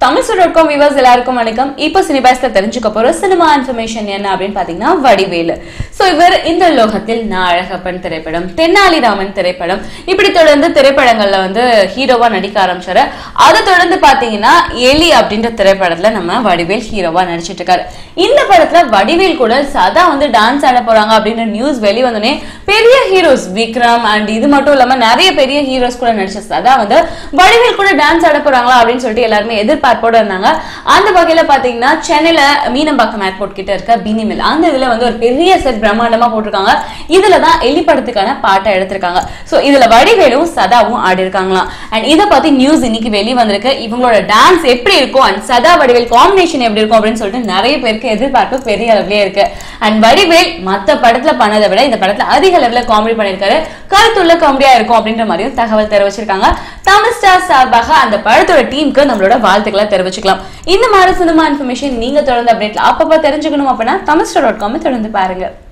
Tamil dot com viewers எல்லாருக்கும் வணக்கம் இப்போ சினிபாஸ்ல தெரிஞ்சுக்க போற சினிமா இன்ஃபர்மேஷன் என்ன அப்படின்னு பாத்தீங்கன்னா வடிவேலு சோ இவர் இந்த லோகத்தில் நான் அழகப்பன் திரைப்படம் தென்னாலிராமன் திரைப்படம் இப்படி தொடர்ந்து திரைப்படங்கள்ல வந்து ஹீரோவா நடிக்க ஆரம்பிச்சாரு அதை தொடர்ந்து பாத்தீங்கன்னா எலி அப்படின்ற திரைப்படத்துல நம்ம வடிவேல் ஹீரோவா நடிச்சிட்டு இருக்காரு இந்த படத்துல வடிவேல் கூட சதா வந்து டான்ஸ் ஆட போறாங்க அப்படின்ற நியூஸ் வெளிவந்தோடனே பெரிய ஹீரோஸ் விக்ரம் அண்ட் இது மட்டும் இல்லாம நிறைய பெரிய ஹீரோஸ் கூட நடிச்ச சதா வந்து வடிவேல் கூட டான்ஸ் ஆட போறாங்களா அப்படின்னு சொல்லிட்டு எல்லாருமே எதிர்பார்ப்போட இருந்தாங்க அந்த வகையில பாத்தீங்கன்னா சென்னையில மீனம்பாக்கம் ஏர்போர்ட் கிட்ட இருக்க பினி மில் அந்த இதுல வந்து ஒரு பெரிய செட் பிரம்மாண்டமா போட்டிருக்காங்க இதுலதான் எலி படத்துக்கான பாட்டை எடுத்திருக்காங்க சோ இதுல வடிவேலும் சதாவும் ஆடி இருக்காங்களாம் அண்ட் இதை பத்தி நியூஸ் இன்னைக்கு வெளிய வந்திருக்கு இவங்களோட டான்ஸ் எப்படி இருக்கும் அண்ட் சதா வடிவேல் காம்பினேஷன் எப்படி இருக்கும் அப்படின்னு சொல்லிட்டு நிறைய பேருக்கு எதிர்பார்ப்பு பெரிய அளவுலயே இருக்கு அண்ட் வடிவேல் மத்த படத்துல பண்ணதை விட இந்த படத்துல அதிக அளவுல காமெடி பண்ணிருக்காரு கருத்துள்ள காமெடியா இருக்கும் அப்படின்ற மாதிரியும் தகவல் தெரிவிச்சிருக்காங்க தமிழ் ஸ்டார் சார்பாக அந்த படத்தோட டீமுக்கு நம்மளோட வாழ்த்துக்களை தெரிவிச்சுக்கலாம் இந்த மாதிரி சினிமா இன்ஃபர்மேஷன் நீங்க தொடர்ந்து அப்டேட்ல அப்பப்போ தெரிஞ்சுக்கணும் அப்படின்னா தமிழ் ஸ்டார் டாட் காம் தொடர்ந்து பாருங்க